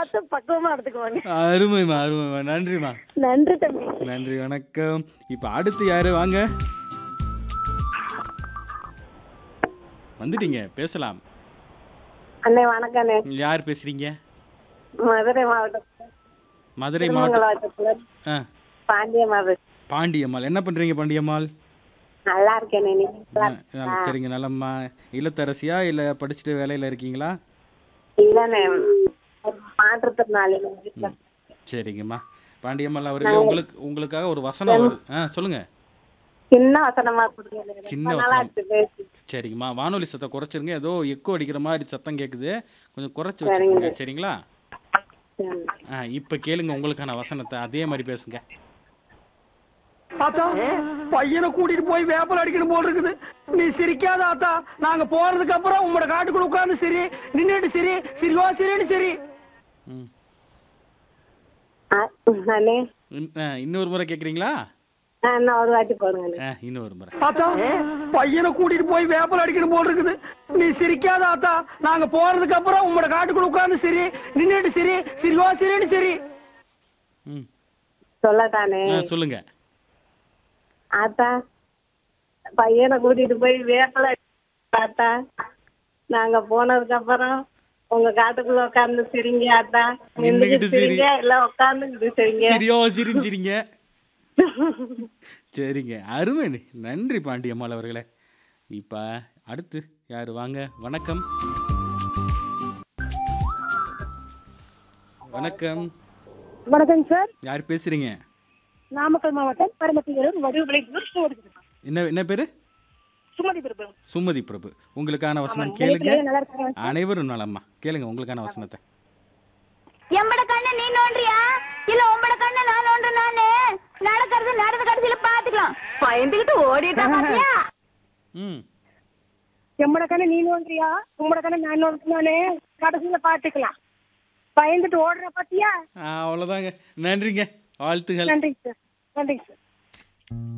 பார்த்து பக்குவமா எடுத்துக்குவாங்க அருமைம்மா அருமைம்மா நன்றிம்மா நன்றி தம்பி நன்றி வணக்கம் இப்போ அடுத்து யாரு வாங்க வந்துட்டீங்க பேசலாம் அண்ணே வணக்கம் அண்ணே யார் பேசுறீங்க மதுரை மாவட்டம் மதுரை மாவட்டம் திருமங்கலத்துல ஆ பாண்டியமாவு பாண்டியம்மாள் என்ன பண்றீங்க பாண்டியம்மாள் நல்லா இருக்கேன் நீ ஆ, நல்ல- சரிங்க நல்லம்மா இல்லத்தரசியா இல்ல படிச்சுட்டு வேலையில இருக்கீங்களா இல்லண்ணே ஒரு மாற்றுத்திறனாளி வீட்டுல சரிங்கம்மா பாண்டியம்மாள் அவர்களே உங்களுக்கு உங்களுக்காக ஒரு வசனம் வருது ஆ சொல்லுங்க சின்ன வசனமா கொடுங்க சின்ன ரொம்ப நல்லா வசனம். இருக்கு பேசி சரிங்கம்மா வானொலி சத்தம் குறைச்சிருங்க ஏதோ எக்கோ அடிக்கிற மாதிரி சத்தம் கேட்குது கொஞ்சம் குறைச்சி வச்சுக்கோங்க சரிங்களா சரி. ஆ இப்போ கேளுங்க உங்களுக்கான வசனத்தை அதே மாதிரி பேசுங்க ஆத்தா பையனை கூட்டிட்டு போய் வேப்பல் அடிக்கணும் போல் இருக்குது நீ சிரிக்காத ஆத்தா நாங்க போறதுக்கு அப்புறம் உங்களோட காட்டுக்குள்ள உட்கார்ந்து சரி நின்னுட்டு சரி சிரிவா சரின்னு சரி ம் ஆ, அண்ணே இன்- ஆ, இன்னொரு முறை கேட்குறீங்களா ஆ, இன்னும் ஒரு வாட்டி போடுங்க அண்ணே. ஆ இன்னொரு முறை ஆத்தா பையனை கூட்டிட்டு போய் வேப்பல் அடிக்கணும் போல் இருக்குது நீ சிரிக்காத ஆத்தா நாங்க போறதுக்கு அப்புறம் உங்களோட காட்டுக்குள்ள உட்கார்ந்து சரி நின்னுட்டு சரி சிரிவா சரின்னு சரி ம் சொல்லட்டானே ஆ சொல்லுங்க ஆத்தா பையனை கூட்டிட்டு போய் வேப்பல ஆத்தா நாங்க போனதுக்கு அப்புறம் உங்க காட்டுக்குள்ள உட்கார்ந்து சிரிங்க ஆத்தா நின்னுகிட்டு நின்னுகிட்டு சிரி. சிரிங்க இல்ல உட்கார்ந்துகிட்டு சிரிங்க சரியோ சிரிஞ்சிரிங்க சரிங்க அருமை நன்றி பாண்டியம்மாள் அவர்களே இப்போ அடுத்து யார் வாங்க வணக்கம் வணக்கம் வணக்கம் சார் யார் பேசுறீங்க நாமக்கல் மாவட்டம் பரமத்தியூர் வடிவுகளை சுமதி என்ன என்ன பேரு சுமதி பிரபு சுமதி பிரபு உங்களுக்கான வசனம் கேளுங்க நல்லா இருக்காங்க அனைவரும் நலம்மா கேளுங்க உங்களுக்கான வசனத்தை எம்பட கண்ணு நீ நோண்டுறியா இல்ல உம்பட கண்ணு நான் நோண்டு நானு நடக்கிறது நடந்த கடைசியில பாத்துக்கலாம் பயந்துகிட்டு ஓடிட்டா பாத்தியா ம் எம்மட கண்ணு நீ நோன்றியா உம்மட கண்ணு நான் நோண்டினானே கடைசியில பாத்துக்கலாம் பயந்துட்டு ஓடுற பாத்தியா அவ்வளோதாங்க நன்றிங்க வாழ்த்துகள் நன்றிங்க சார் நன்றிங்க சார்